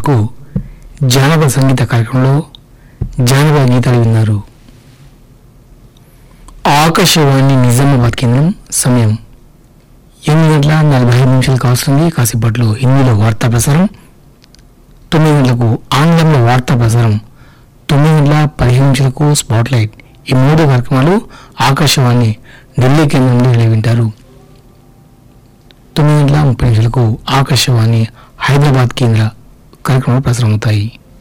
వరకు జానపద సంగీత కార్యక్రమంలో జానపద గీతాలు విన్నారు ఆకాశవాణి నిజామాబాద్ కేంద్రం సమయం ఎనిమిది గంటల నలభై ఐదు నిమిషాలు కావస్తుంది కాసేపట్లో హిందీలో వార్తా ప్రసారం తొమ్మిది గంటలకు ఆంగ్లంలో వార్తా ప్రసారం తొమ్మిది గంటల పదిహేను నిమిషాలకు స్పాట్ లైట్ ఈ మూడు కార్యక్రమాలు ఆకాశవాణి ఢిల్లీ కేంద్రంలో ఇలా వింటారు తొమ్మిది గంటల ముప్పై నిమిషాలకు ఆకాశవాణి హైదరాబాద్ కేంద్ర కార్యక్రమాలు ప్రసారం అవుతాయి